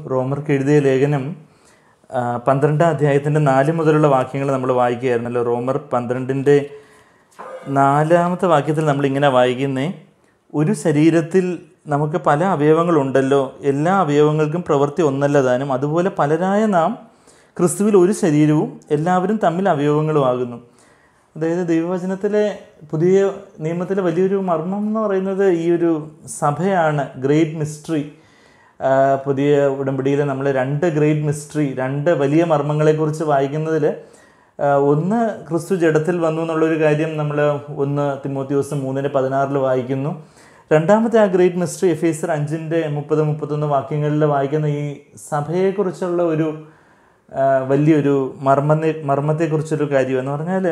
റോമർക്ക് എഴുതിയ ലേഖനം ആ, പന്ത്രണ്ടാം അധ്യായത്തിൻ്റെ നാല് മുതലുള്ള വാക്യങ്ങൾ നമ്മൾ വായിക്കുകയായിരുന്നല്ലോ റോമർ പന്ത്രണ്ടിൻ്റെ നാലാമത്തെ വാക്യത്തിൽ നമ്മൾ ഇങ്ങനെ വായിക്കുന്നേ ഒരു ശരീരത്തിൽ നമുക്ക് പല അവയവങ്ങളുണ്ടല്ലോ എല്ലാ അവയവങ്ങൾക്കും പ്രവൃത്തി ഒന്നല്ല താനും അതുപോലെ പലരായ നാം ക്രിസ്തുവിൽ ഒരു ശരീരവും എല്ലാവരും തമ്മിൽ അവയവങ്ങളുമാകുന്നു അതായത് ദൈവവചനത്തിലെ പുതിയ നിയമത്തിലെ വലിയൊരു മർമ്മം എന്ന് പറയുന്നത് ഈ ഒരു സഭയാണ് ഗ്രേറ്റ് മിസ്റ്ററി പുതിയ ഉടമ്പടിയിൽ നമ്മൾ രണ്ട് ഗ്രേറ്റ് മിസ്റ്ററി രണ്ട് വലിയ മർമ്മങ്ങളെക്കുറിച്ച് വായിക്കുന്നതിൽ ഒന്ന് ക്രിസ്തു ജഡത്തിൽ വന്നു എന്നുള്ളൊരു കാര്യം നമ്മൾ ഒന്ന് തിമോത്യോസ് മൂന്നിന് പതിനാറിൽ വായിക്കുന്നു രണ്ടാമത്തെ ആ ഗ്രേറ്റ് മിസ്റ്ററി എഫേസർ അഞ്ചിൻ്റെ മുപ്പത് മുപ്പത്തൊന്ന് വാക്യങ്ങളിൽ വായിക്കുന്ന ഈ സഭയെക്കുറിച്ചുള്ള ഒരു ആ, വലിയൊരു മർമ്മത്തെ മർമ്മത്തെക്കുറിച്ചൊരു കാര്യം എന്ന് പറഞ്ഞാൽ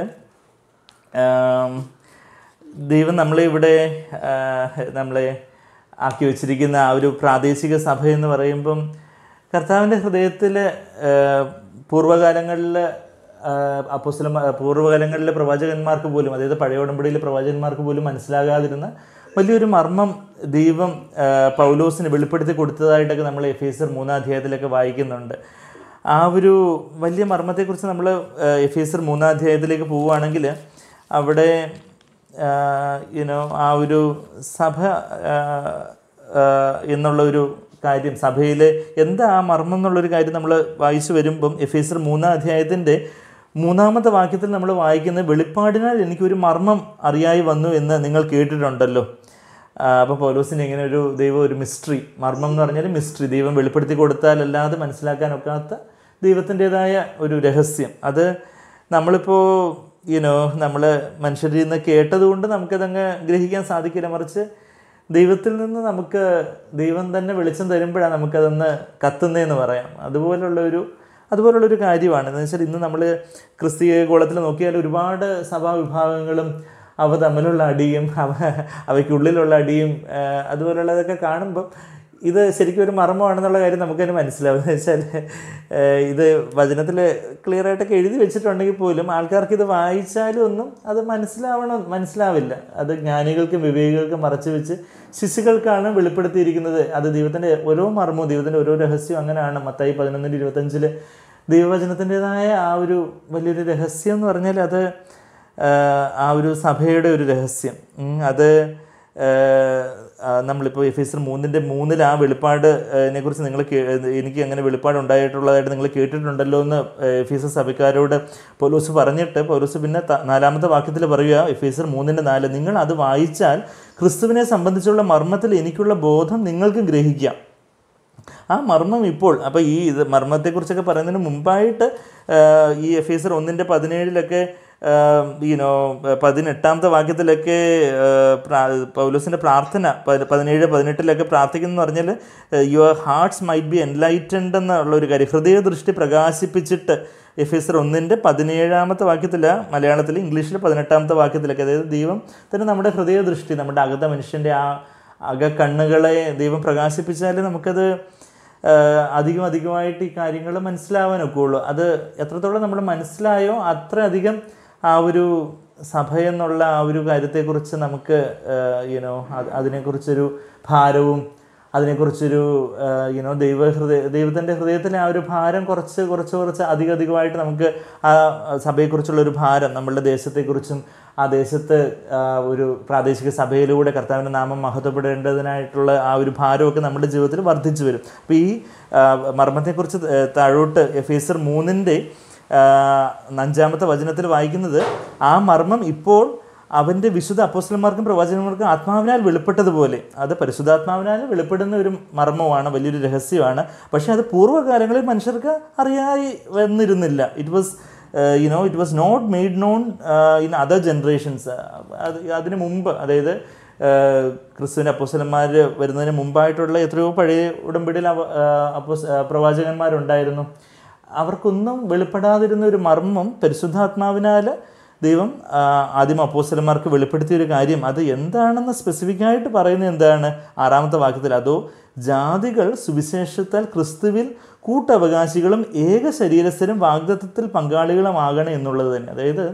ആം, ദൈവം നമ്മളെ ഇവിടെ ആ, നമ്മളെ ആക്കി വച്ചിരിക്കുന്ന ആ ഒരു പ്രാദേശിക സഭ എന്ന് പറയുമ്പം കർത്താവിൻ്റെ ഹൃദയത്തിൽ പൂർവ്വകാലങ്ങളിൽ അപ്പോസ്തല പൂർവ്വകാലങ്ങളിലെ പ്രവാചകന്മാർക്ക് പോലും അതായത് പഴയ ഉടമ്പടിയിലെ പ്രവാചകന്മാർക്ക് പോലും മനസ്സിലാകാതിരുന്ന വലിയൊരു മർമ്മം ദൈവം ആ, പൗലോസിന് വെളിപ്പെടുത്തി കൊടുത്തതായിട്ടൊക്കെ നമ്മൾ എഫേസർ മൂന്നാം അധ്യായത്തിലൊക്കെ വായിക്കുന്നുണ്ട് ആ ഒരു വലിയ മർമ്മത്തെക്കുറിച്ച് നമ്മൾ എഫേസർ മൂന്നാം അധ്യായത്തിലേക്ക് പോവുകയാണെങ്കിൽ അവിടെ യുനോ ആ ഒരു സഭ ആ, ആ, എന്നുള്ള ഒരു കാര്യം സഭയിൽ എന്താ ആ മർമ്മം എന്നുള്ളൊരു കാര്യം നമ്മൾ വായിച്ചു വരുമ്പം എഫേസർ മൂന്നാം അധ്യായത്തിൻ്റെ മൂന്നാമത്തെ വാക്യത്തിൽ നമ്മൾ വായിക്കുന്ന വെളിപ്പാടിനാൽ എനിക്കൊരു മർമ്മം അറിയായി വന്നു എന്ന് നിങ്ങൾ കേട്ടിട്ടുണ്ടല്ലോ അപ്പോൾ പൗലോസിന് ഇങ്ങനെ ഒരു ദൈവം ഒരു മിസ്റ്ററി മർമ്മം എന്ന് പറഞ്ഞാൽ മിസ്റ്ററി ദൈവം വെളിപ്പെടുത്തി കൊടുത്താൽ അല്ലാതെ മനസ്സിലാക്കാൻ ഒക്കാത്ത ദൈവത്തിൻ്റെതായ ഒരു രഹസ്യം അത് നമ്മളിപ്പോൾ യുനോ നമ്മൾ മനുഷ്യരിൽ നിന്ന് കേട്ടതുകൊണ്ട് നമുക്കതങ്ങ് ഗ്രഹിക്കാൻ സാധിക്കില്ല മറിച്ച് ദൈവത്തിൽ നിന്ന് നമുക്ക് ദൈവം തന്നെ വെളിച്ചം തരുമ്പോഴാണ് നമുക്കതൊന്ന് കത്തുന്നതെന്ന് പറയാം അതുപോലുള്ള ഒരു അതുപോലുള്ളൊരു കാര്യമാണ് എന്ന് വെച്ചാൽ ഇന്ന് നമ്മൾ ക്രിസ്തീയ ഗോളത്തിൽ നോക്കിയാൽ ഒരുപാട് സഭാ വിഭാഗങ്ങളും അവ തമ്മിലുള്ള അടിയും അവ അവയ്ക്കുള്ളിലുള്ള അടിയും ആ, അതുപോലുള്ളതൊക്കെ കാണുമ്പം ഇത് ശരിക്കും ഒരു മർമ്മമാണെന്നുള്ള കാര്യം നമുക്കതിന് മനസ്സിലാവും എന്ന് വെച്ചാൽ ആ, ഇത് വചനത്തിൽ ക്ലിയർ ആയിട്ടൊക്കെ എഴുതി വെച്ചിട്ടുണ്ടെങ്കിൽ പോലും ആൾക്കാർക്ക് ഇത് വായിച്ചാലും ഒന്നും അത് മനസ്സിലാവണം മനസ്സിലാവില്ല അത് ജ്ഞാനികൾക്കും വിവേകികൾക്കും മറച്ചു വെച്ച് ശിശുക്കൾക്കാണ് വെളിപ്പെടുത്തിയിരിക്കുന്നത് അത് ദൈവത്തിൻ്റെ ഓരോ മർമ്മവും ദൈവത്തിൻ്റെ ഓരോ രഹസ്യവും അങ്ങനെയാണ് മത്തായി പതിനൊന്നിൻ്റെ ഇരുപത്തഞ്ചിൽ ദൈവവചനത്തിൻ്റെതായ ആ ഒരു വലിയൊരു രഹസ്യം എന്ന് പറഞ്ഞാൽ അത് ആ, ആ ഒരു സഭയുടെ ഒരു രഹസ്യം ഉം, അത് ആ, ആ, നമ്മളിപ്പോൾ എഫീസർ മൂന്നിൻ്റെ മൂന്നിൽ ആ വെളിപ്പാട് നെ കുറിച്ച് നിങ്ങൾ എനിക്ക് അങ്ങനെ വെളിപ്പാട് ഉണ്ടായിട്ടുള്ളതായിട്ട് നിങ്ങൾ കേട്ടിട്ടുണ്ടല്ലോ എന്ന് എഫീസർ സഭക്കാരോട് പൗലോസ് പറഞ്ഞിട്ട് പൗലോസ് പിന്നെ ത- നാലാമത്തെ വാക്യത്തിൽ പറയുക എഫീസർ മൂന്നിൻ്റെ നാല് നിങ്ങൾ അത് വായിച്ചാൽ ക്രിസ്തുവിനെ സംബന്ധിച്ചുള്ള മർമ്മത്തിൽ എനിക്കുള്ള ബോധം നിങ്ങൾക്ക് ഗ്രഹിക്കാം ആ മർമ്മം ഇപ്പോൾ അപ്പോൾ ഈ ഇത് മർമ്മത്തെക്കുറിച്ചൊക്കെ പറയുന്നതിന് മുമ്പായിട്ട് ആ, ഈ എഫീസർ ഒന്നിൻ്റെ പതിനേഴിലൊക്കെ ഈനോ പതിനെട്ടാമത്തെ വാക്യത്തിലൊക്കെ ആ, പ്രാ- പൗലോസിൻ്റെ പ്രാർത്ഥന പതി- പതിനേഴ് പതിനെട്ടിലൊക്കെ പ്രാർത്ഥിക്കുന്നു പറഞ്ഞാൽ your hearts might be enlightened എന്നുള്ള ഒരു കാര്യം ഹൃദയദൃഷ്ടി പ്രകാശിപ്പിച്ചിട്ട് എഫീസർ ഒന്നിൻ്റെ പതിനേഴാമത്തെ വാക്യത്തിൽ മലയാളത്തിൽ ഇംഗ്ലീഷിൽ പതിനെട്ടാമത്തെ വാക്യത്തിലൊക്കെ അതായത് ദൈവം തന്നെ നമ്മുടെ ഹൃദയദൃഷ്ടി നമ്മുടെ അകത്ത മനുഷ്യൻ്റെ ആ അകക്കണ്ണുകളെ ദൈവം പ്രകാശിപ്പിച്ചാൽ നമുക്കത് ആ, അധികം അധികമായിട്ട് ഈ കാര്യങ്ങൾ മനസ്സിലാവാനൊക്കെ ഉള്ളൂ അത് എത്രത്തോളം നമ്മൾ മനസ്സിലായോ അത്രയധികം ആ ഒരു സഭ എന്നുള്ള ആ ഒരു കാര്യത്തെക്കുറിച്ച് നമുക്ക് യുനോ അതിനെക്കുറിച്ചൊരു ഭാരവും അതിനെക്കുറിച്ചൊരു യുനോ ദൈവ ഹൃദയ ദൈവത്തിൻ്റെ ഹൃദയത്തിലെ ആ ഒരു ഭാരം കുറച്ച് കുറച്ച് കുറച്ച് അധികം അധികമായിട്ട് നമുക്ക് ആ സഭയെക്കുറിച്ചുള്ള ഒരു ഭാരം നമ്മളുടെ ദേശത്തെക്കുറിച്ചും ആ ദേശത്ത് ആ, ഒരു പ്രാദേശിക സഭയിലൂടെ കർത്താവിൻ്റെ നാമം മഹത്വപ്പെടേണ്ടതിനായിട്ടുള്ള ആ ഒരു ഭാരമൊക്കെ നമ്മുടെ ജീവിതത്തിൽ വർദ്ധിച്ചു വരും അപ്പോൾ ഈ ആ, മർമ്മത്തെക്കുറിച്ച് ത- താഴോട്ട് എഫേസർ മൂന്നിൻ്റെ അഞ്ചാമത്തെ വചനത്തിൽ വായിക്കുന്നത് ആ മർമ്മം ഇപ്പോൾ അവൻ്റെ വിശുദ്ധ അപ്പോസ്റ്റലന്മാർക്കും പ്രവാചകന്മാർക്കും ആത്മാവിനാൽ വെളിപ്പെട്ടതുപോലെ അത് പരിശുദ്ധാത്മാവിനാൽ വെളിപ്പെടുന്ന ഒരു മർമ്മമാണ് വലിയൊരു രഹസ്യമാണ് പക്ഷേ അത് പൂർവ്വകാലങ്ങളിൽ മനുഷ്യർക്ക് അറിയായി വന്നിരുന്നില്ല it was you know it was not made known in other generations അത് അതിന് മുമ്പ് അതായത് ആഹ് ക്രിസ്തുവിൻ്റെ അപ്പോസ്റ്റലന്മാർ വരുന്നതിന് മുമ്പായിട്ടുള്ള എത്രയോ പഴയ ഉടമ്പടിയിൽ അവ അപ്പോസ് പ്രവാചകന്മാരുണ്ടായിരുന്നു അവർക്കൊന്നും വെളിപ്പെടാതിരുന്ന ഒരു മർമ്മം പരിശുദ്ധാത്മാവിനാൽ ദൈവം ആ, ആദ്യം അപ്പോസ്റ്റലന്മാർക്ക് വെളിപ്പെടുത്തിയ ഒരു കാര്യം അത് എന്താണെന്ന് സ്പെസിഫിക് ആയിട്ട് പറയുന്നത് എന്താണ് ആറാമത്തെ വാക്യത്തിൽ അതോ ജാതികൾ സുവിശേഷത്താൽ ക്രിസ്തുവിൽ കൂട്ടവകാശികളും ഏക ശരീരസ്ഥരും വാഗ്ദത്വത്തിൽ പങ്കാളികളുമാകണം എന്നുള്ളത് തന്നെ അതായത്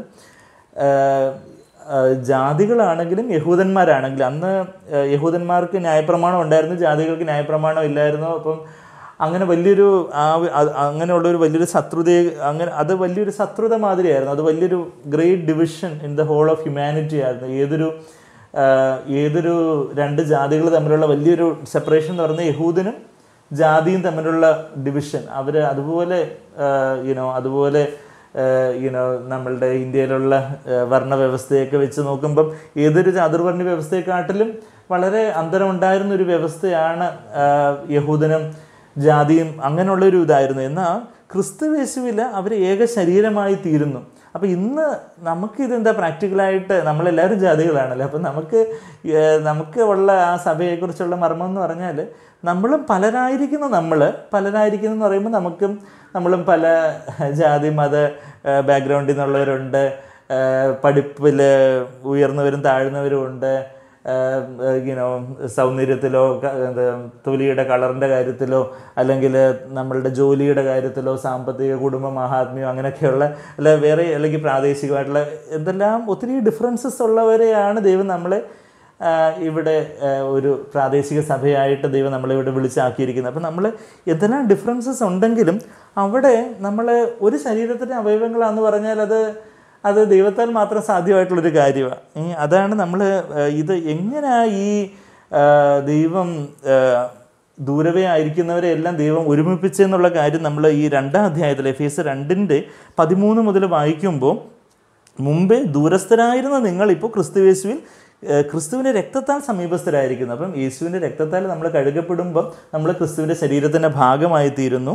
ആഹ്, ആഹ് ജാതികളാണെങ്കിലും യഹൂദന്മാരാണെങ്കിലും അന്ന് ആഹ് യഹൂദന്മാർക്ക് ന്യായപ്രമാണം ഉണ്ടായിരുന്നു ജാതികൾക്ക് ന്യായപ്രമാണം ഇല്ലായിരുന്നു അപ്പം അങ്ങനെ വലിയൊരു ആ അത് അങ്ങനെയുള്ളൊരു വലിയൊരു ശത്രുതയെ അങ്ങനെ അത് വലിയൊരു ശത്രുത മാതിരിയായിരുന്നു അത് വലിയൊരു great division in the whole of humanity ആയിരുന്നു ഏതൊരു ആ, ഏതൊരു രണ്ട് ജാതികൾ തമ്മിലുള്ള വലിയൊരു സെപ്പറേഷൻ എന്ന് പറയുന്നത് യഹൂദനും ജാതിയും തമ്മിലുള്ള ഡിവിഷൻ അവർ അതുപോലെ യുനോ അതുപോലെ യുനോ നമ്മളുടെ ഇന്ത്യയിലുള്ള ആ, വർണ്ണവ്യവസ്ഥയൊക്കെ വെച്ച് നോക്കുമ്പം ഏതൊരു ചാതുർവർണ്ണ വ്യവസ്ഥയെക്കാട്ടിലും വളരെ അന്തരമുണ്ടായിരുന്ന ഒരു വ്യവസ്ഥയാണ് ആ, യഹൂദനും ജാതിയും അങ്ങനെയുള്ള ഒരു ഇതായിരുന്നു എന്നാൽ ക്രിസ്തുവേശുവിൽ അവർ ഏക ശരീരമായി തീരുന്നു അപ്പോൾ ഇന്ന് നമുക്കിതെന്താ പ്രാക്ടിക്കലായിട്ട് നമ്മളെല്ലാവരും ജാതികളാണല്ലോ അപ്പം നമുക്ക് ഏഹ്, നമുക്ക് ഉള്ള ആ സഭയെക്കുറിച്ചുള്ള മർമ്മം എന്ന് പറഞ്ഞാൽ നമ്മളും പലരായിരിക്കുന്ന നമ്മൾ പലരായിരിക്കുന്നു എന്ന് പറയുമ്പോൾ നമുക്കും നമ്മളും പല ജാതി മത ബാക്ക്ഗ്രൗണ്ടിൽ നിന്നുള്ളവരുണ്ട് പഠിപ്പിൽ ഉയർന്നവരും താഴ്ന്നവരും ഉണ്ട് യുനോ സൗന്ദര്യത്തിലോ ക- എന്താ, തൊലിയുടെ കളറിൻ്റെ കാര്യത്തിലോ അല്ലെങ്കിൽ നമ്മളുടെ ജോലിയുടെ കാര്യത്തിലോ സാമ്പത്തിക കുടുംബ മഹാത്മ്യം അങ്ങനെയൊക്കെയുള്ള അല്ല വേറെ അല്ലെങ്കിൽ പ്രാദേശികമായിട്ടുള്ള എന്തെല്ലാം ഒത്തിരി ഡിഫറൻസസ് ഉള്ളവരെയാണ് ദൈവം നമ്മളെ ആ, ഇവിടെ ആ, ഒരു പ്രാദേശിക സഭയായിട്ട് ദൈവം നമ്മളെ ഇവിടെ വിളിച്ചാക്കിയിരിക്കുന്നത് അപ്പം നമ്മൾ എന്തെല്ലാം ഡിഫറൻസസ് ഉണ്ടെങ്കിലും അവിടെ നമ്മൾ ഒരു ശരീരത്തിൻ്റെ അവയവങ്ങളാന്ന് പറഞ്ഞാൽ അത് അത് ദൈവത്താൽ മാത്രം സാധ്യമായിട്ടുള്ളൊരു കാര്യമാണ് ഉം, അതാണ് നമ്മൾ ഇത് എങ്ങനെ ഈ ആ, ദൈവം ആ, ദൂരവേ ആയിരിക്കുന്നവരെ എല്ലാം ദൈവം ഒരുമിപ്പിച്ചെന്നുള്ള കാര്യം നമ്മൾ ഈ രണ്ടാം അധ്യായത്തിൽ എഫ് എസ് രണ്ടിൻ്റെ പതിമൂന്ന് മുതൽ വായിക്കുമ്പോൾ മുമ്പേ ദൂരസ്ഥരായിരുന്ന നിങ്ങൾ ഇപ്പോൾ ക്രിസ്തുവേശുവിൽ ഏഹ്, ക്രിസ്തുവിൻ്റെ രക്തത്താൽ സമീപസ്ഥരായിരിക്കുന്നു അപ്പം യേശുവിൻ്റെ രക്തത്താൽ നമ്മൾ കഴുകപ്പെടുമ്പം നമ്മൾ ക്രിസ്തുവിൻ്റെ ശരീരത്തിൻ്റെ ഭാഗമായി തീരുന്നു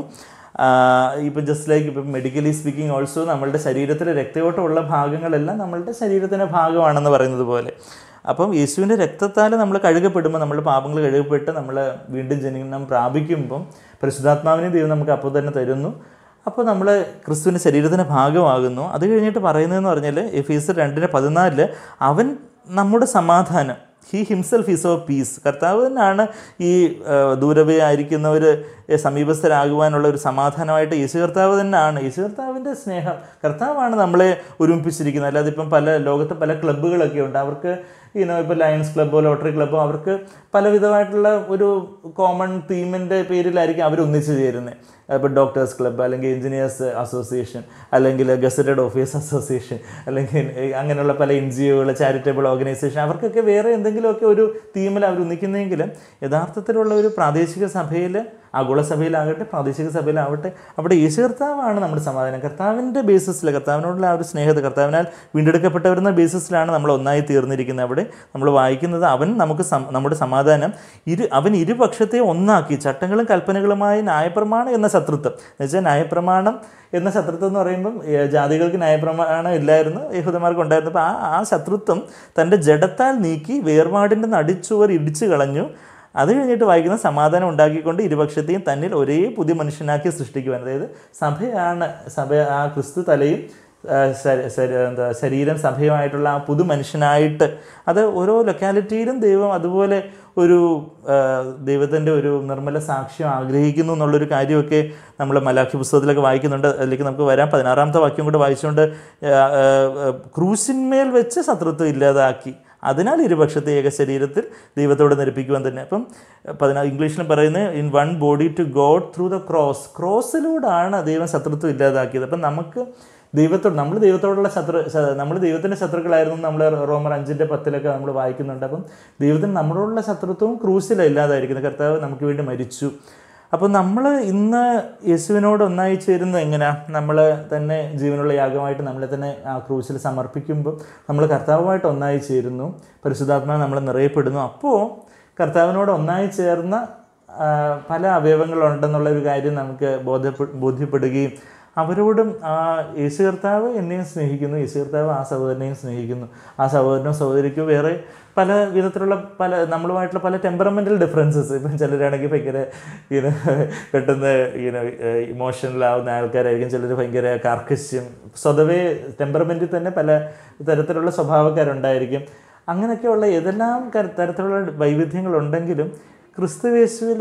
ഇപ്പം ജസ്റ്റ് ലൈക്ക് ഇപ്പം മെഡിക്കലി സ്പീക്കിംഗ് ഓൾസോ നമ്മളുടെ ശരീരത്തിലെ രക്തയോട്ടമുള്ള ഭാഗങ്ങളെല്ലാം നമ്മളുടെ ശരീരത്തിൻ്റെ ഭാഗമാണെന്ന് പറയുന്നത് പോലെ അപ്പം യേശുവിൻ്റെ രക്തത്താൽ നമ്മൾ കഴുകപ്പെടുമ്പോൾ നമ്മൾ പാപങ്ങൾ കഴുകപ്പെട്ട് നമ്മൾ വീണ്ടും ജനനം പ്രാപിക്കുമ്പം പരിശുദ്ധാത്മാവിനെ ദൈവം നമുക്ക് അപ്പോൾ തന്നെ തരുന്നു അപ്പോൾ നമ്മൾ ക്രിസ്തുവിൻ്റെ ശരീരത്തിൻ്റെ ഭാഗമാകുന്നു അത് കഴിഞ്ഞിട്ട് പറയുന്നതെന്ന് പറഞ്ഞാൽ എഫീസ് രണ്ടിന് പതിനാലില് അവൻ നമ്മുടെ സമാധാനം he himself is of peace കർത്താവ് തന്നെയാണ് ഈ ആ, ദൂരവേ ആയിരിക്കുന്നവർ സമീപസ്ഥരാകുവാനുള്ള ഒരു സമാധാനമായിട്ട് യേശു കർത്താവ് തന്നെയാണ് യേശു കർത്താവിൻ്റെ സ്നേഹം കർത്താവാണ് നമ്മളെ ഒരുമിപ്പിച്ചിരിക്കുന്നത് അല്ലാതെ ഇപ്പം പല ലോകത്ത് പല ക്ലബ്ബുകളൊക്കെ ഉണ്ട് അവർക്ക് ഇനോ ഇപ്പോൾ ലയൺസ് ക്ലബ്ബോ ലോട്ടറി ക്ലബ്ബോ അവർക്ക് പലവിധമായിട്ടുള്ള ഒരു കോമൺ തീമിൻ്റെ പേരിലായിരിക്കും അവർ ഒന്നിച്ചു ചേരുന്നത് ഇപ്പോൾ ഡോക്ടേഴ്സ് ക്ലബ്ബ് അല്ലെങ്കിൽ എഞ്ചിനീയേഴ്സ് അസോസിയേഷൻ അല്ലെങ്കിൽ ഗസറ്റഡ് ഓഫീസ് അസോസിയേഷൻ അല്ലെങ്കിൽ അങ്ങനെയുള്ള പല എൻ ജി ഒകൾ ചാരിറ്റബിൾ ഓർഗനൈസേഷൻ അവർക്കൊക്കെ വേറെ എന്തെങ്കിലുമൊക്കെ ഒരു തീമിൽ അവർ ഒന്നിക്കുന്നെങ്കിലും യഥാർത്ഥത്തിലുള്ള ഒരു പ്രാദേശിക സഭയിൽ ആഗോള സഭയിലാകട്ടെ പ്രാദേശിക സഭയിലാവട്ടെ അവിടെ യേശു കർത്താവാണ് നമ്മുടെ സമാധാനം കർത്താവിൻ്റെ ബേസിസിൽ കർത്താവിനോടുള്ള ആ ഒരു സ്നേഹത കർത്താവിനാൽ വീണ്ടെടുക്കപ്പെട്ടവരുന്ന ബേസിസിലാണ് നമ്മൾ ഒന്നായി തീർന്നിരിക്കുന്നത് അവിടെ നമ്മൾ വായിക്കുന്നത് അവൻ നമുക്ക് സം- നമ്മുടെ സമാധാനം ഇരു അവൻ ഇരുപക്ഷത്തെ ഒന്നാക്കി ചട്ടങ്ങളും കൽപ്പനകളുമായി ന്യായപ്രമാണം എന്ന ശത്രുത്വം എന്ന് വെച്ചാൽ ന്യായപ്രമാണം എന്ന ശത്രുത്വം എന്ന് പറയുമ്പം ഏ, ജാതികൾക്ക് ന്യായപ്രമാണം ഇല്ലായിരുന്നു യഹൂദന്മാർക്ക് ഉണ്ടായിരുന്നു അപ്പോൾ ആ ആ ശത്രുത്വം തൻ്റെ ജഡത്താൽ നീക്കി വേർപാടിൻ്റെ നടിച്ചുവർ ഇടിച്ചു കളഞ്ഞു അത് കഴിഞ്ഞിട്ട് വായിക്കുന്ന സമാധാനം ഉണ്ടാക്കിക്കൊണ്ട് ഇരുപക്ഷത്തെയും തന്നിൽ ഒരേ പുതിയ മനുഷ്യനാക്കി സൃഷ്ടിക്കുവാൻ അതായത് സഭയാണ് സഭ ആ ക്രിസ്തു തലയും ആ, ശര- ശര- എന്താ ശരീരം സഭയുമായിട്ടുള്ള ആ പുതു മനുഷ്യനായിട്ട് അത് ഓരോ ലൊക്കാലിറ്റിയിലും ദൈവം അതുപോലെ ഒരു ദൈവത്തിൻ്റെ ഒരു നിർമ്മല സാക്ഷ്യം ആഗ്രഹിക്കുന്നു എന്നുള്ളൊരു കാര്യമൊക്കെ നമ്മൾ മലാഖി പുസ്തകത്തിലൊക്കെ വായിക്കുന്നുണ്ട് അതിലേക്ക് നമുക്ക് വരാം പതിനാറാമത്തെ വാക്യം കൂടെ വായിച്ചുകൊണ്ട് ആ, ആ, ആ, ക്രൂശിന്മേൽ വെച്ച് ശത്രുത്വം ഇല്ലാതാക്കി അതിനാൽ ഇരുപക്ഷത്തെ ഏക ശരീരത്തിൽ ദൈവത്തോട് നിരപ്പിക്കുവാൻ തന്നെ അപ്പം പതിനാ ഇംഗ്ലീഷിൽ പറയുന്നത് in one body to God through the cross ക്രോസിലൂടെയാണ് ദൈവം ശത്രുത്വം ഇല്ലാതാക്കിയത് അപ്പം നമുക്ക് ദൈവത്തോട് നമ്മൾ ദൈവത്തോടുള്ള ശത്രു നമ്മൾ ദൈവത്തിൻ്റെ ശത്രുക്കളായിരുന്നു നമ്മൾ റോമർ അഞ്ചിൻ്റെ പത്തിലൊക്കെ നമ്മൾ വായിക്കുന്നുണ്ട് അപ്പം ദൈവത്തിന് നമ്മളോടുള്ള ശത്രുത്വവും ക്രൂസിലാണ് ഇല്ലാതായിരിക്കുന്നത് കർത്താവ് നമുക്ക് വേണ്ടി മരിച്ചു അപ്പോൾ നമ്മൾ ഇന്ന് യേശുവിനോട് ഒന്നായി ചേരുന്നത് എങ്ങനെയാണ് നമ്മൾ തന്നെ ജീവനുള്ള യാഗമായിട്ട് നമ്മളെ തന്നെ ആ ക്രൂസിൽ സമർപ്പിക്കുമ്പോൾ നമ്മൾ കർത്താവുമായിട്ട് ഒന്നായി ചേരുന്നു പരിശുദ്ധാത്മാവ് നമ്മൾ നിറയപ്പെടുന്നു അപ്പോൾ കർത്താവിനോട് ഒന്നായി ചേർന്ന ആ, പല അവയവങ്ങളുണ്ടെന്നുള്ള ഒരു കാര്യം നമുക്ക് ബോധ്യപ്പെ ബോധ്യപ്പെടുകയും അവരോടും ആ യേശു കർത്താവ് എന്നെയും സ്നേഹിക്കുന്നു യേശു കർത്താവ് ആ സഹോദരനെയും സ്നേഹിക്കുന്നു ആ സഹോദരനോ സഹോദരിക്കോ വേറെ പല വിധത്തിലുള്ള പല നമ്മളുമായിട്ടുള്ള പല ടെമ്പറമെൻ്റൽ ഡിഫറൻസസ് ഇപ്പം ചിലരാണെങ്കിൽ ഭയങ്കര ഇങ്ങനെ പെട്ടെന്ന് ഇങ്ങനെ ഇമോഷണൽ ആവുന്ന ആൾക്കാരായിരിക്കും ചിലർ ഭയങ്കര കാർക്കശ്യം സ്വതവേ ടെമ്പറമെൻറ്റിൽ തന്നെ പല തരത്തിലുള്ള സ്വഭാവക്കാരുണ്ടായിരിക്കും അങ്ങനെയൊക്കെയുള്ള ഏതെല്ലാം കര- തരത്തിലുള്ള വൈവിധ്യങ്ങളുണ്ടെങ്കിലും ക്രിസ്തുവേശുവിൽ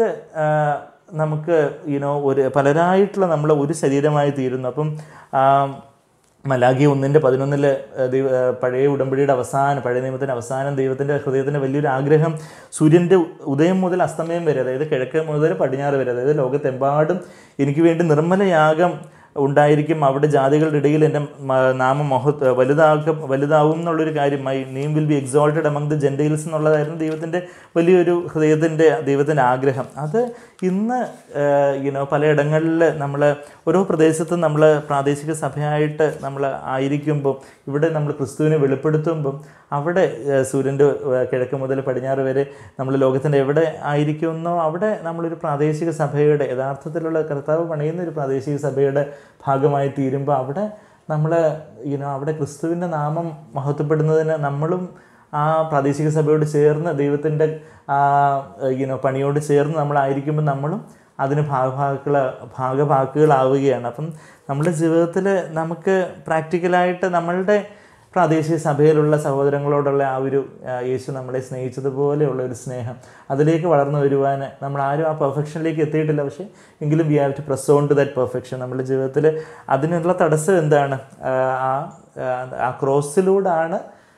നമുക്ക് യുനോ ഒരു പലരായിട്ടുള്ള നമ്മൾ ഒരു ശരീരമായി തീരുന്നു അപ്പം ആ, മലാഖി ഒന്നിൻ്റെ പതിനൊന്നില് ദൈവ ഏഹ് പഴയ ഉടമ്പടിയുടെ അവസാനം പഴയ നിയമത്തിൻ്റെ അവസാനം ദൈവത്തിൻ്റെ ഹൃദയത്തിൻ്റെ വലിയൊരു ആഗ്രഹം സൂര്യൻ്റെ ഉദയം മുതൽ അസ്തമയം വരെ അതായത് കിഴക്ക് മുതൽ പടിഞ്ഞാറ് വരെ അതായത് ലോകത്തെമ്പാടും എനിക്ക് വേണ്ടി നിർമ്മലയാഗം ഉണ്ടായിരിക്കും അവിടെ ജാതികളുടെ ഇടയിൽ എൻ്റെ മ- നാമം മഹത് വലുതാക്ക വലുതാവും എന്നുള്ളൊരു കാര്യം my name will be exalted among the Gentiles എന്നുള്ളതായിരുന്നു ദൈവത്തിൻ്റെ വലിയൊരു ഹൃദയത്തിൻ്റെ ദൈവത്തിൻ്റെ ആഗ്രഹം അത് ഇന്ന് യുനോ പലയിടങ്ങളിൽ നമ്മൾ ഓരോ പ്രദേശത്തും നമ്മൾ പ്രാദേശിക സഭയായിട്ട് നമ്മൾ ആയിരിക്കുമ്പോൾ ഇവിടെ നമ്മൾ ക്രിസ്തുവിനെ വെളിപ്പെടുത്തുമ്പം അവിടെ ഏഹ്, സൂര്യൻ്റെ ഏഹ്, കിഴക്ക് മുതൽ പടിഞ്ഞാറ് വരെ നമ്മൾ ലോകത്തിൻ്റെ എവിടെ ആയിരിക്കുന്നോ അവിടെ നമ്മളൊരു പ്രാദേശിക സഭയുടെ യഥാർത്ഥത്തിലുള്ള കർത്താവ് പണിയുന്ന ഒരു പ്രാദേശിക സഭയുടെ ഭാഗമായി തീരുമ്പോൾ അവിടെ നമ്മൾ യുനോ അവിടെ ക്രിസ്തുവിൻ്റെ നാമം മഹത്വപ്പെടുന്നതിന് നമ്മളും ആ പ്രാദേശിക സഭയോട് ചേർന്ന് ദൈവത്തിൻ്റെ ആ യുനോ പണിയോട് ചേർന്ന് നമ്മളായിരിക്കുമ്പോൾ നമ്മളും അതിന് ഭാഗഭാക്കുകൾ ഭാഗഭാക്കുകളാവുകയാണ് അപ്പം നമ്മുടെ ജീവിതത്തിൽ നമുക്ക് പ്രാക്ടിക്കലായിട്ട് നമ്മളുടെ പ്രാദേശിക സഭയിലുള്ള സഹോദരങ്ങളോടുള്ള ആ ഒരു ആ, യേശു നമ്മളെ സ്നേഹിച്ചതുപോലെയുള്ള ഒരു സ്നേഹം അതിലേക്ക് വളർന്നു വരുവാൻ നമ്മൾ ആരും ആ പെർഫെക്ഷനിലേക്ക് എത്തിയിട്ടില്ല പക്ഷേ എങ്കിലും we have to press on to that perfection നമ്മുടെ ജീവിതത്തിൽ അതിനുള്ള തടസ്സം എന്താണ് ആ, ആ ആ ക്രോസിലൂടാണ്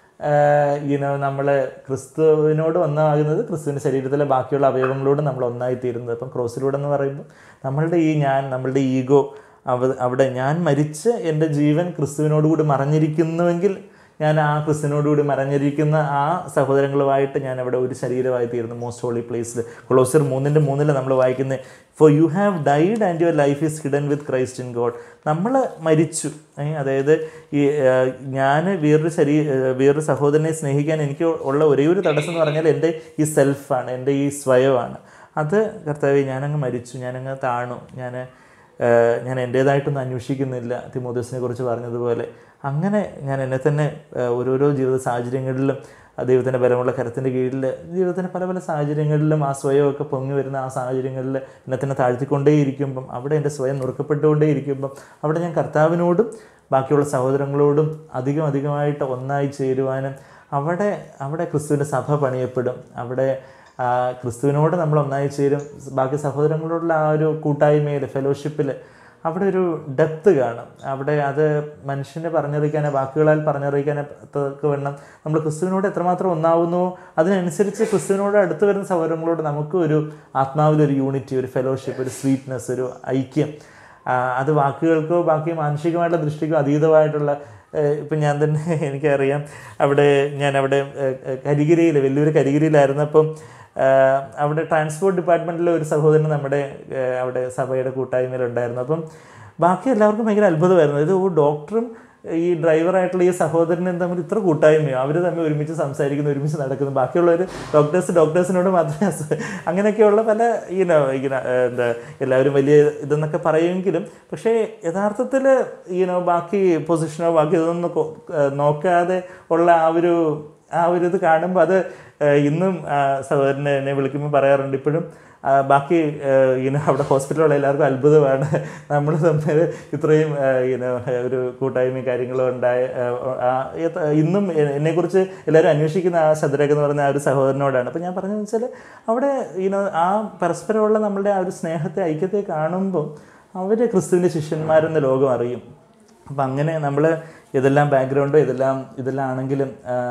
യുനോ നമ്മൾ ക്രിസ്തുവിനോട് ഒന്നാകുന്നത് ക്രിസ്തുവിൻ്റെ ശരീരത്തിലെ ബാക്കിയുള്ള അവയവങ്ങളോട് നമ്മൾ ഒന്നായി തീരുന്നത് അപ്പം ക്രോസിലൂടെ എന്ന് പറയുമ്പോൾ നമ്മളുടെ ഈ ഞാൻ നമ്മളുടെ ഈഗോ അവ അവിടെ ഞാൻ മരിച്ച് എൻ്റെ ജീവൻ ക്രിസ്തുവിനോട് കൂടി മറഞ്ഞിരിക്കുന്നുവെങ്കിൽ ഞാൻ ആ ക്രിസ്തുവിനോടുകൂടി മറഞ്ഞിരിക്കുന്ന ആ സഹോദരങ്ങളുമായിട്ട് ഞാൻ അവിടെ ഒരു ശരീരമായി തീരുന്നു മോസ്റ്റ് ഹോളി പ്ലേസിൽ കൊളോസർ മൂന്നിൻ്റെ മൂന്നിൽ നമ്മൾ വായിക്കുന്നത് for you have died and your life is hidden with Christ in God നമ്മൾ മരിച്ചു ഏ, അതായത് ഈ ഞാൻ വേറൊരു ശരീ ഏഹ്, വേറൊരു സഹോദരനെ സ്നേഹിക്കാൻ എനിക്ക് ഉള്ള ഒരേ ഒരു തടസ്സം എന്ന് പറഞ്ഞാൽ എൻ്റെ ഈ സെൽഫാണ് എൻ്റെ ഈ സ്വയമാണ് അത് കർത്താവെ ഞാനങ്ങ് മരിച്ചു ഞാനങ്ങ് താണു ഞാൻ ഏഹ് ഞാൻ എൻ്റേതായിട്ടൊന്നും അന്വേഷിക്കുന്നില്ല തിമോദസിനെ കുറിച്ച് പറഞ്ഞതുപോലെ അങ്ങനെ ഞാൻ എന്നെ തന്നെ ഏഹ് ഓരോരോ ജീവിത സാഹചര്യങ്ങളിലും ആ ദൈവത്തിൻ്റെ ബലമുള്ള കരത്തിൻ്റെ കീഴിൽ ജീവിതത്തിൻ്റെ പല പല സാഹചര്യങ്ങളിലും ആ സ്വയമൊക്കെ പൊങ്ങി വരുന്ന ആ സാഹചര്യങ്ങളിൽ എന്നെ തന്നെ താഴ്ത്തിക്കൊണ്ടേയിരിക്കുമ്പം അവിടെ എൻ്റെ സ്വയം നുറുക്കപ്പെട്ടുകൊണ്ടേയിരിക്കുമ്പം അവിടെ ഞാൻ കർത്താവിനോടും ബാക്കിയുള്ള സഹോദരങ്ങളോടും അധികം അധികമായിട്ട് ഒന്നായി ചേരുവാനും അവിടെ അവിടെ ക്രിസ്തുവിൻ്റെ സഭ പണിയപ്പെടും അവിടെ ആ, ക്രിസ്തുവിനോട് നമ്മൾ ഒന്നായി ചേരും ബാക്കി സഹോദരങ്ങളോടുള്ള ആ ഒരു കൂട്ടായ്മയിൽ ഫെലോഷിപ്പിൽ അവിടെ ഒരു ഡെപ്ത് കാണും അവിടെ അത് മനുഷ്യനെ പറഞ്ഞറിയിക്കാനോ വാക്കുകളാൽ പറഞ്ഞറിയിക്കാനോ തക്ക വണ്ണം നമ്മൾ ക്രിസ്തുവിനോട് എത്രമാത്രം ഒന്നാവുന്നുവോ അതിനനുസരിച്ച് ക്രിസ്തുവിനോട് അടുത്ത് വരുന്ന സഹോദരങ്ങളോട് നമുക്ക് ഒരു ആത്മാവിലൊരു യൂണിറ്റി ഒരു ഫെലോഷിപ്പ് ഒരു സ്വീറ്റ്നെസ് ഒരു ഐക്യം ആ, അത് വാക്കുകൾക്കോ ബാക്കി മാനസികമായിട്ടുള്ള ദൃഷ്ടിക്കോ അതീതമായിട്ടുള്ള ഏഹ് ഇപ്പം ഞാൻ തന്നെ എനിക്കറിയാം അവിടെ ഞാൻ അവിടെ കരികിരയിൽ വലിയൊരു കരികിരയിലായിരുന്നപ്പം ഏഹ് അവിടെ ട്രാൻസ്പോർട്ട് ഡിപ്പാർട്ട്മെൻറ്റിലെ ഒരു സഹോദരൻ നമ്മുടെ ഏഹ് അവിടെ സഭയുടെ കൂട്ടായ്മയിലുണ്ടായിരുന്നു അപ്പം ബാക്കി എല്ലാവർക്കും ഭയങ്കര അത്ഭുതമായിരുന്നു ഇത് ഓ ഡോക്ടറും ഈ ഡ്രൈവറായിട്ടുള്ള ഈ സഹോദരനും തമ്മിൽ ഇത്ര കൂട്ടായ്മയോ അവർ തമ്മിൽ ഒരുമിച്ച് സംസാരിക്കുന്നു ഒരുമിച്ച് നടക്കുന്നു ബാക്കിയുള്ളവർ ഡോക്ടേഴ്സ് ഡോക്ടേഴ്സിനോട് മാത്രമേ അസ- അങ്ങനെയൊക്കെയുള്ള പല ഈനോ ഇങ്ങനെ ഏഹ്, എന്താ എല്ലാവരും വലിയ ഇതെന്നൊക്കെ പറയുമെങ്കിലും പക്ഷേ യഥാർത്ഥത്തിൽ ഈനോ ബാക്കി പൊസിഷനോ ബാക്കി ഇതൊന്നും കൊ- ഏഹ്, നോക്കാതെ ഉള്ള ആ ഒരു ആ ഒരു ഇത് കാണുമ്പോൾ അത് ഏഹ്, ഇന്നും ആ സഹോദരനെ എന്നെ വിളിക്കുമ്പോൾ പറയാറുണ്ട് ഇപ്പോഴും ആ, ബാക്കി ഇങ്ങനെ അവിടെ ഹോസ്പിറ്റലുള്ള എല്ലാവർക്കും അത്ഭുതമാണ് നമ്മൾ തമ്മിൽ ഇത്രയും ഇങ്ങനെ ഒരു കൂട്ടായ്മയും കാര്യങ്ങളും ഉണ്ടായ ആ, ഏത- ഇന്നും എ- എന്നെക്കുറിച്ച് എല്ലാവരും അന്വേഷിക്കുന്ന ആ ശദ്രക് എന്ന് പറയുന്ന ആ ഒരു സഹോദരനോടാണ് അപ്പോൾ ഞാൻ പറഞ്ഞതെന്ന് വെച്ചാൽ അവിടെ ഇനോ ആ പരസ്പരമുള്ള നമ്മളുടെ ആ ഒരു സ്നേഹത്തെ ഐക്യത്തെ കാണുമ്പോൾ അവർ ക്രിസ്തുവിൻ്റെ ശിഷ്യന്മാരെന്ന് ലോകം അറിയും അപ്പം അങ്ങനെ നമ്മൾ ഇതെല്ലാം ബാക്ക്ഗ്രൗണ്ടോ ഇതെല്ലാം ഇതെല്ലാം ആണെങ്കിലും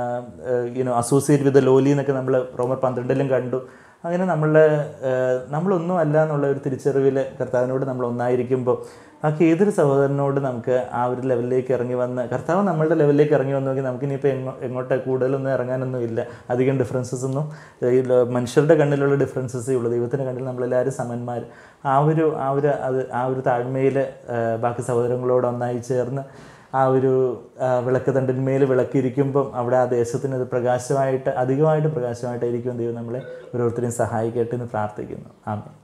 യുനോ അസോസിയേറ്റ് വിത്ത് ലോലി എന്നൊക്കെ നമ്മൾ റോമർ പന്ത്രണ്ടിലും കണ്ടു അങ്ങനെ നമ്മളുടെ നമ്മളൊന്നും അല്ല എന്നുള്ള ഒരു തിരിച്ചറിവിൽ കർത്താവിനോട് നമ്മൾ ഒന്നായിരിക്കുമ്പോൾ ബാക്കി ഏതൊരു സഹോദരനോട് നമുക്ക് ആ ഒരു ലെവലിലേക്ക് ഇറങ്ങി വന്ന് കർത്താവ് നമ്മളുടെ ലെവലിലേക്ക് ഇറങ്ങി വന്നെങ്കിൽ നമുക്കിനിയിപ്പോൾ എങ്ങോ എങ്ങോട്ട് കൂടുതലൊന്നും ഇറങ്ങാനൊന്നും ഇല്ല അധികം ഡിഫറൻസസ് ഒന്നും ഈ ലോ- മനുഷ്യരുടെ കണ്ണിലുള്ള ഡിഫറൻസസേ ഉള്ളൂ ദൈവത്തിൻ്റെ കണ്ണിൽ നമ്മളെല്ലാവരും സമന്മാർ ആ ഒരു ആ ഒരു അത് ആ ഒരു താഴ്മയിൽ ബാക്കി സഹോദരങ്ങളോട് ഒന്നായി ചേർന്ന് ആ ഒരു ആ, വിളക്ക് തണ്ടിന്മേൽ വിളക്കിരിക്കുമ്പം അവിടെ ആ ദേശത്തിന് അത് പ്രകാശമായിട്ട് അധികമായിട്ട് പ്രകാശമായിട്ടായിരിക്കും ദൈവം നമ്മളെ ഓരോരുത്തരെയും സഹായിക്കട്ടെ എന്ന് പ്രാർത്ഥിക്കുന്നു ആമേൻ